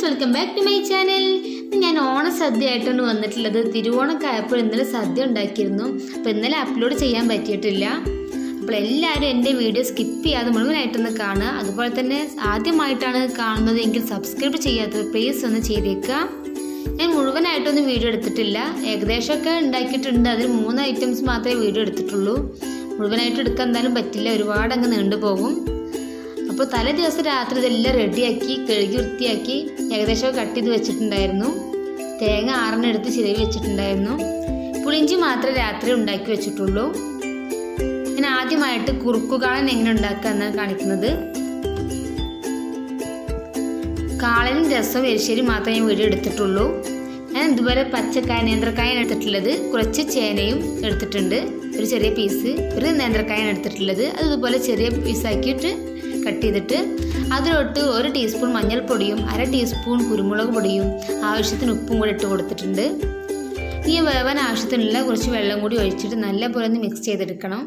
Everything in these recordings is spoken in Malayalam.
friends welcome back to my channel ഞാൻ ഓണ സദ്യ ആയിട്ടാണ് വന്നിട്ടുള്ളത് തിരുവോണമൊക്കെ ആയപ്പോൾ ഇന്നലെ സദ്യ ഉണ്ടാക്കിയിരുന്നു അപ്പോൾ ഇന്നലെ അപ്ലോഡ് ചെയ്യാൻ പറ്റിയിട്ടില്ല അപ്പോൾ എല്ലാവരും എൻ്റെ വീഡിയോ സ്കിപ്പ് ചെയ്യാതെ മുഴുവനായിട്ടൊന്ന് കാണുക അതുപോലെ തന്നെ ആദ്യമായിട്ടാണ് കാണുന്നത് എങ്കിൽ സബ്സ്ക്രൈബ് ചെയ്യാത്തത് പ്ലീസ് ഒന്ന് ചെയ്തേക്കുക ഞാൻ മുഴുവനായിട്ടൊന്നും വീഡിയോ എടുത്തിട്ടില്ല ഏകദേശമൊക്കെ ഉണ്ടാക്കിയിട്ടുണ്ട് അതിൽ മൂന്ന് ഐറ്റംസ് മാത്രമേ വീഡിയോ എടുത്തിട്ടുള്ളൂ മുഴുവനായിട്ട് എടുക്കാൻ എന്തായാലും പറ്റില്ല ഒരുപാട് അങ്ങ് നീണ്ടുപോകും അപ്പോൾ തലേ ദിവസം രാത്രി ഇതെല്ലാം റെഡിയാക്കി കഴുകി വൃത്തിയാക്കി ഏകദേശം കട്ട് ചെയ്ത് വെച്ചിട്ടുണ്ടായിരുന്നു തേങ്ങ ആറിനെടുത്ത് ചിരവി വെച്ചിട്ടുണ്ടായിരുന്നു പുളിഞ്ചി മാത്രമേ രാത്രി ഉണ്ടാക്കി വെച്ചിട്ടുള്ളൂ ഞാൻ ആദ്യമായിട്ട് കുറുക്കുകാളൻ എങ്ങനെ ഉണ്ടാക്കുക എന്നാണ് കാണിക്കുന്നത് കാളനും രസം എരിശ്ശേരി മാത്രമേ ഞാൻ വീഡിയോ എടുത്തിട്ടുള്ളൂ ഞാൻ ഇതുപോലെ പച്ചക്കായ നേന്ത്രക്കായാണ് എടുത്തിട്ടുള്ളത് കുറച്ച് ചേനയും എടുത്തിട്ടുണ്ട് ഒരു ചെറിയ പീസ് ഒരു നേന്ത്രക്കായാണ് എടുത്തിട്ടുള്ളത് അത് ഇതുപോലെ ചെറിയ പീസാക്കിയിട്ട് കട്ട് ചെയ്തിട്ട് അതിലോട്ട് ഒരു ടീസ്പൂൺ മഞ്ഞൾപ്പൊടിയും അര ടീസ്പൂൺ കുരുമുളക് പൊടിയും ആവശ്യത്തിന് ഉപ്പും കൂടി ഇട്ട് കൊടുത്തിട്ടുണ്ട് ഈ വേവാൻ ആവശ്യത്തിനുള്ള കുറച്ച് വെള്ളം കൂടി ഒഴിച്ചിട്ട് നല്ലപോലെ ഒന്ന് മിക്സ് ചെയ്തെടുക്കണം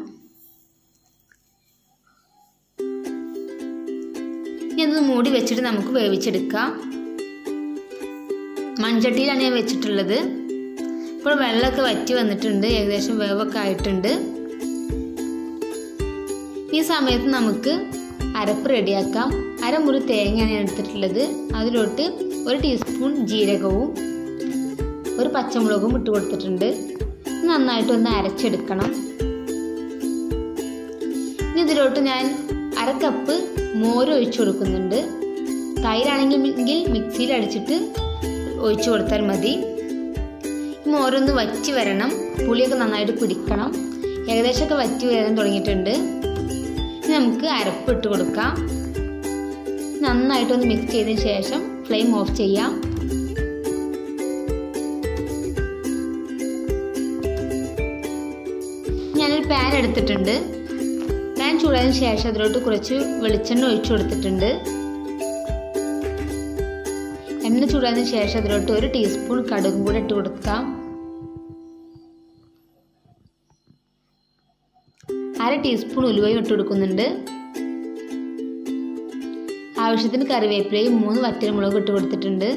ഇനി അതൊന്ന് മൂടി വെച്ചിട്ട് നമുക്ക് വേവിച്ചെടുക്കാം മൺചട്ടിയിലാണ് ഞാൻ വെച്ചിട്ടുള്ളത് ഇപ്പോൾ വെള്ളമൊക്കെ വറ്റി വന്നിട്ടുണ്ട് ഏകദേശം വേവൊക്കെ ആയിട്ടുണ്ട് ഈ സമയത്ത് നമുക്ക് അരപ്പ് റെഡിയാക്കാം അരമുറി തേങ്ങയാണ് ഞാൻ എടുത്തിട്ടുള്ളത് അതിലോട്ട് ഒരു ടീസ്പൂൺ ജീരകവും ഒരു പച്ചമുളകും ഇട്ട് കൊടുത്തിട്ടുണ്ട് നന്നായിട്ടൊന്ന് അരച്ചെടുക്കണം ഇനി ഇതിലോട്ട് ഞാൻ അര കപ്പ് മോര് ഒഴിച്ചു കൊടുക്കുന്നുണ്ട് തൈരാണെങ്കിൽ മിക്സിയിൽ അടിച്ചിട്ട് ഒഴിച്ചു കൊടുത്താൽ മതി മോരൊന്ന് വറ്റി വരണം പുളിയൊക്കെ നന്നായിട്ട് പിടിക്കണം ഏകദേശമൊക്കെ വറ്റി വരാൻ തുടങ്ങിയിട്ടുണ്ട് ഇനി നമുക്ക് അരപ്പ് ഇട്ട് കൊടുക്കാം നന്നായിട്ടൊന്ന് മിക്സ് ചെയ്തതിന് ശേഷം ഫ്ലെയിം ഓഫ് ചെയ്യാം ഞാനൊരു പാൻ എടുത്തിട്ടുണ്ട് പാൻ ചൂടായതിനു ശേഷം അതിലോട്ട് കുറച്ച് വെളിച്ചെണ്ണ ഒഴിച്ചു കൊടുത്തിട്ടുണ്ട് എണ്ണ ചൂടായതിനു ശേഷം അതിലോട്ട് ഒരു ടീസ്പൂൺ കടുകും കൂടെ ഇട്ട് കൊടുക്കാം അര ടീസ്പൂൺ ഉലുവയും ഇട്ട് കൊടുക്കുന്നുണ്ട് ആവശ്യത്തിന് കറിവേപ്പിലയും മൂന്ന് വറ്റൽമുളകും ഇട്ട് കൊടുത്തിട്ടുണ്ട്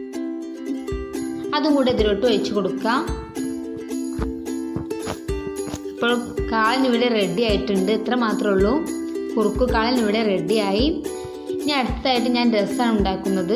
അതും കൂടെ ഇതിലോട്ട് ഒഴിച്ചു കൊടുക്കാം ഇപ്പോൾ കാളൻ ഇവിടെ റെഡി ആയിട്ടുണ്ട് ഇത്ര മാത്രമേ ഉള്ളൂ കുറുക്കു കാളൻ ഇവിടെ റെഡിയായി ഇനി അടുത്തതായിട്ട് ഞാൻ രസമാണ് ഉണ്ടാക്കുന്നത്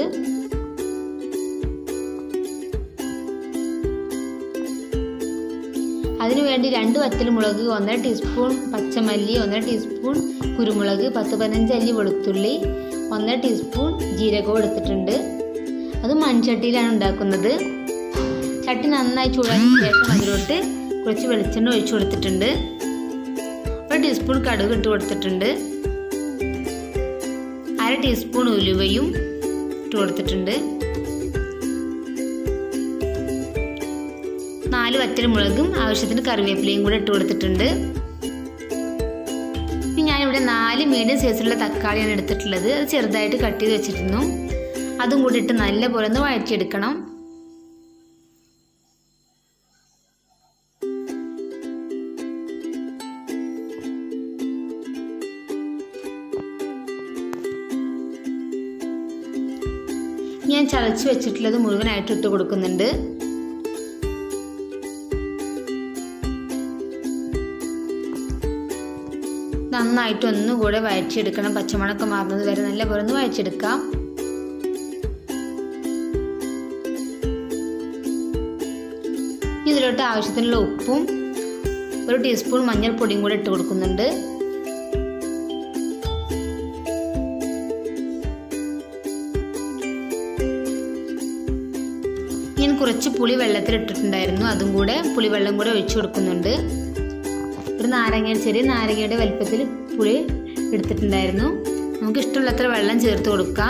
അതിനുവേണ്ടി രണ്ട് വറ്റൽമുളക് ഒന്നര ടീസ്പൂൺ പച്ചമല്ലി ഒന്നര ടീസ്പൂൺ കുരുമുളക് പത്ത് പതിനഞ്ച് അല്ലി വെളുത്തുള്ളി ഒന്നര ടീസ്പൂൺ ജീരകവും എടുത്തിട്ടുണ്ട് അത് മൺചട്ടിയിലാണ് ഉണ്ടാക്കുന്നത് ചട്ടി നന്നായി ചൂടാക്കിയ ശേഷം അതിലോട്ട് കുറച്ച് വെളിച്ചെണ്ണ ഒഴിച്ചു കൊടുത്തിട്ടുണ്ട് ഒരു ടീസ്പൂൺ കടുക് ഇട്ട് കൊടുത്തിട്ടുണ്ട് അര ടീസ്പൂൺ ഉലുവയും ഇട്ട് കൊടുത്തിട്ടുണ്ട് നാല് വറ്റൽമുളകും ആവശ്യത്തിന് കറിവേപ്പിലയും കൂടെ ഇട്ട് കൊടുത്തിട്ടുണ്ട് ഇനി ഞാനിവിടെ നാല് മീഡിയം സൈസിലുള്ള തക്കാളിയാണ് എടുത്തിട്ടുള്ളത് അത് ചെറുതായിട്ട് കട്ട് ചെയ്ത് വെച്ചിരുന്നു അതും കൂടി ഇട്ട് നല്ലപോലെ ഒന്ന് വഴറ്റിയെടുക്കണം ഞാൻ ചതച്ച് വെച്ചിട്ടുള്ളത് മുഴുവനായിട്ട് ഇട്ട് കൊടുക്കുന്നുണ്ട് നന്നായിട്ട് ഒന്നുകൂടെ വഴറ്റിയെടുക്കണം പച്ചമുളകൊക്കെ മാറുന്നത് വരെ നല്ലപോലെ ഒന്ന് വഴറ്റിയെടുക്കാം ഇതിലോട്ട് ആവശ്യത്തിനുള്ള ഉപ്പും ഒരു ടീസ്പൂൺ മഞ്ഞൾപ്പൊടിയും കൂടെ ഇട്ട് കൊടുക്കുന്നുണ്ട് ഞാൻ കുറച്ച് പുളി വെള്ളത്തിൽ ഇട്ടിട്ടുണ്ടായിരുന്നു അതും കൂടെ പുളിവെള്ളം കൂടെ ഒഴിച്ചു കൊടുക്കുന്നുണ്ട് ഒരു നാരങ്ങ ചെറിയ നാരങ്ങയുടെ വലുപ്പത്തിൽ പുളി എടുത്തിട്ടുണ്ടായിരുന്നു നമുക്ക് ഇഷ്ടമുള്ളത്ര വെള്ളം ചേർത്ത് കൊടുക്കാം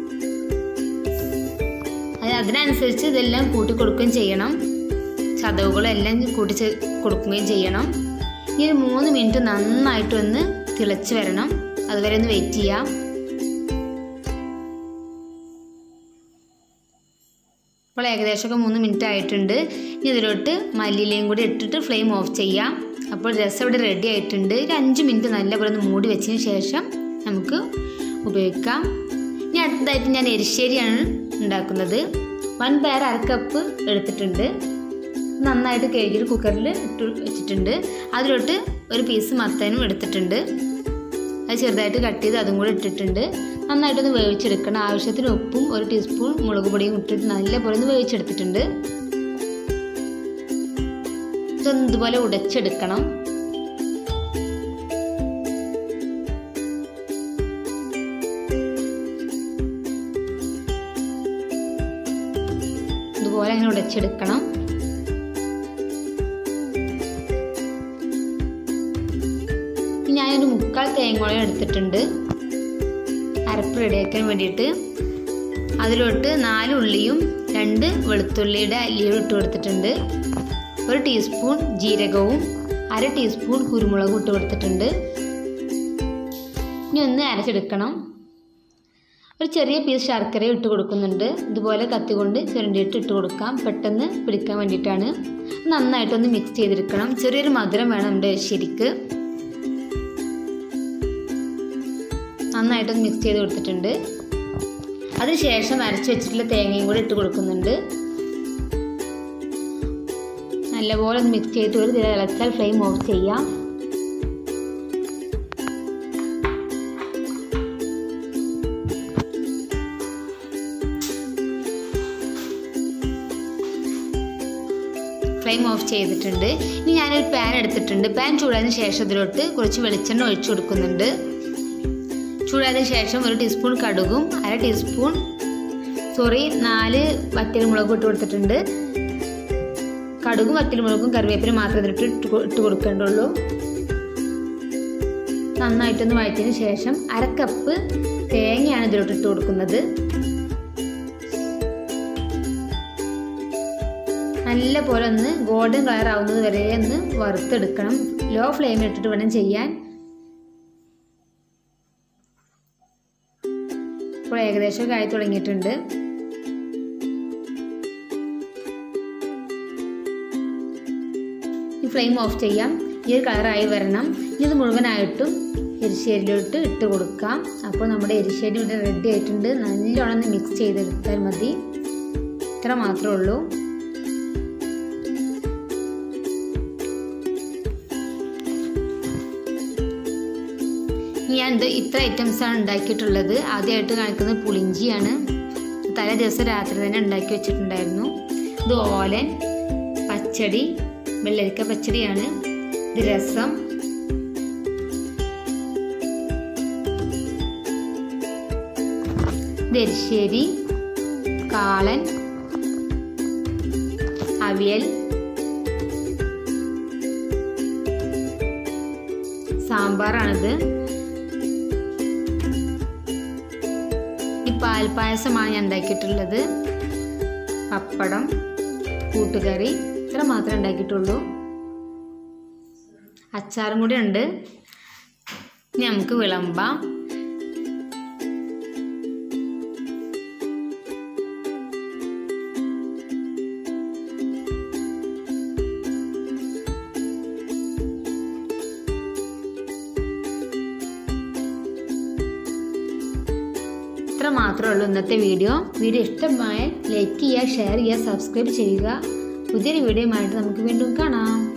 അത് അതിനനുസരിച്ച് ഇതെല്ലാം കൂട്ടി കൊടുക്കുകയും ചെയ്യണം ചതവുകളെല്ലാം കൂട്ടി കൊടുക്കുകയും ചെയ്യണം ഈ ഒരു മൂന്ന് മിനിറ്റ് നന്നായിട്ടൊന്ന് തിളച്ച് വരണം അതുവരെ ഒന്ന് വെയിറ്റ് ചെയ്യാം ഇപ്പോൾ ഏകദേശമൊക്കെ മൂന്ന് മിനിറ്റ് ആയിട്ടുണ്ട് ഇനി ഇതിലോട്ട് മല്ലിയിലയും കൂടി ഇട്ടിട്ട് ഫ്ലെയിം ഓഫ് ചെയ്യാം അപ്പോൾ രസം ഇവിടെ റെഡി ആയിട്ടുണ്ട് ഒരു അഞ്ച് മിനിറ്റ് നല്ലപോലെ ഒന്ന് മൂടി വെച്ചതിന് ശേഷം നമുക്ക് ഉപയോഗിക്കാം ഇനി ഇനി അടുത്തതായിട്ട് ഞാൻ എരിശ്ശേരിയാണ് ഉണ്ടാക്കുന്നത് വൺ പയർ അര കപ്പ് എടുത്തിട്ടുണ്ട് നന്നായിട്ട് കഴുകിയിട്ട് കുക്കറിൽ ഇട്ട് വെച്ചിട്ടുണ്ട് അതിലോട്ട് ഒരു പീസ് മത്തനും എടുത്തിട്ടുണ്ട് അത് ചെറുതായിട്ട് കട്ട് ചെയ്ത് അതും കൂടെ ഇട്ടിട്ടുണ്ട് നന്നായിട്ടൊന്ന് വേവിച്ചെടുക്കണം ആവശ്യത്തിന് ഉപ്പും ഒരു ടീസ്പൂൺ മുളക് പൊടിയും ഇട്ടിട്ട് നല്ലപോലെ ഒന്ന് വേവിച്ചെടുത്തിട്ടുണ്ട് ഇതൊന്ന് ഇതുപോലെ ഉടച്ചെടുക്കണം ഇതുപോലെ അങ്ങനെ ഉടച്ചെടുക്കണം ഞാനൊരു മുക്കാൽ തേങ്ങോളം എടുത്തിട്ടുണ്ട് അരപ്പ് റെഡിയാക്കാൻ വേണ്ടിയിട്ട് അതിലോട്ട് നാല് ഉള്ളിയും രണ്ട് വെളുത്തുള്ളിയുടെ അല്ലിയും ഇട്ട് കൊടുത്തിട്ടുണ്ട് ഒരു ടീസ്പൂൺ ജീരകവും അര ടീസ്പൂൺ കുരുമുളകും ഇട്ട് കൊടുത്തിട്ടുണ്ട് ഇനി ഒന്ന് അരച്ചെടുക്കണം ഒരു ചെറിയ പീസ് ശർക്കര ഇട്ട് കൊടുക്കുന്നുണ്ട് ഇതുപോലെ കത്തി കൊണ്ട് ചുരണ്ടിയിട്ട് ഇട്ട് കൊടുക്കാം പെട്ടെന്ന് പിടിക്കാൻ വേണ്ടിയിട്ടാണ് നന്നായിട്ടൊന്ന് മിക്സ് ചെയ്തെടുക്കണം ചെറിയൊരു മധുരം വേണം നമ്മുടെ ശരിക്ക് നന്നായിട്ടൊന്ന് മിക്സ് ചെയ്ത് കൊടുത്തിട്ടുണ്ട് അതിനുശേഷം അരച്ച് വെച്ചിട്ടുള്ള തേങ്ങയും കൂടി ഇട്ട് കൊടുക്കുന്നുണ്ട് നല്ലപോലെ ഒന്ന് മിക്സ് ചെയ്തിട്ട് ഒരു തിര ഇളച്ചാൽ ഫ്ലെയിം ഓഫ് ചെയ്യാം ഫ്ലെയിം ഓഫ് ചെയ്തിട്ടുണ്ട് ഇനി ഞാനൊരു പാൻ എടുത്തിട്ടുണ്ട് പാൻ ചൂടായതിനു ശേഷം ഇതിലോട്ട് കുറച്ച് വെളിച്ചെണ്ണ ഒഴിച്ചു കൊടുക്കുന്നുണ്ട് ചൂടായതിനു ശേഷം ഒരു ടീസ്പൂൺ കടുകും അര ടീസ്പൂൺ സോറി നാല് വറ്റൽമുളകും ഇട്ട് കൊടുത്തിട്ടുണ്ട് കടുകും വറ്റൽമുളകും കറിവേപ്പിലും മാത്രം ഇതിലിട്ട് ഇട്ട് കൊ- ഇട്ട് കൊടുക്കേണ്ടുള്ളൂ നന്നായിട്ടൊന്ന് വഴറ്റിയതിന് ശേഷം അര കപ്പ് തേങ്ങയാണ് ഇതിലോട്ട് ഇട്ട് കൊടുക്കുന്നത് നല്ല പോലെ ഒന്ന് ഗോൾഡൻ കളർ ആവുന്നത് വരെ ഒന്ന് വറുത്തെടുക്കണം ലോ ഫ്ലെയിമിൽ ഇട്ടിട്ട് വേണം ചെയ്യാൻ ഇപ്പോൾ ഏകദേശം ആയി തുടങ്ങിയിട്ടുണ്ട് ഈ ഫ്ലെയിം ഓഫ് ചെയ്യാം ഈ ഒരു കളറായി വരണം ഇനി ഇത് മുഴുവനായിട്ടും എരിശ്ശേരിയിലോട്ട് ഇട്ട് കൊടുക്കാം അപ്പോൾ നമ്മുടെ എരിശ്ശേരി ഇവിടെ റെഡി ആയിട്ടുണ്ട് നല്ലോണം ഒന്ന് മിക്സ് ചെയ്തെടുത്താൽ മതി ഇത്ര മാത്രമേ ഉള്ളൂ ഞാൻ ഇത് ഇത്ര ഐറ്റംസ് ആണ് ഉണ്ടാക്കിയിട്ടുള്ളത് ആദ്യമായിട്ട് കാണിക്കുന്നത് പുളിഞ്ചിയാണ് തലേ ദിവസം രാത്രി തന്നെ ഉണ്ടാക്കി വെച്ചിട്ടുണ്ടായിരുന്നു ഇത് ഓലൻ പച്ചടി വെള്ളരിക്ക പച്ചടിയാണ് ഇത് രസം ഇത് എരിശ്ശേരി കാളൻ അവിയൽ സാമ്പാറാണിത് ഈ പാൽപ്പായസമാണ് ഞാൻ ഉണ്ടാക്കിയിട്ടുള്ളത് പപ്പടം കൂട്ടുകറി ഇത്ര മാത്രമേ ഉണ്ടാക്കിയിട്ടുള്ളൂ അച്ചാറും കൂടി ഉണ്ട് ഇനി നമുക്ക് വിളമ്പാം ഇത്ര മാത്രമേ ഉള്ളൂ ഇന്നത്തെ വീഡിയോ വീഡിയോ ഇഷ്ടമായ ലൈക്ക് ചെയ്യുക ഷെയർ ചെയ്യുക സബ്സ്ക്രൈബ് ചെയ്യുക പുതിയൊരു വീഡിയോയുമായിട്ട് നമുക്ക് വീണ്ടും കാണാം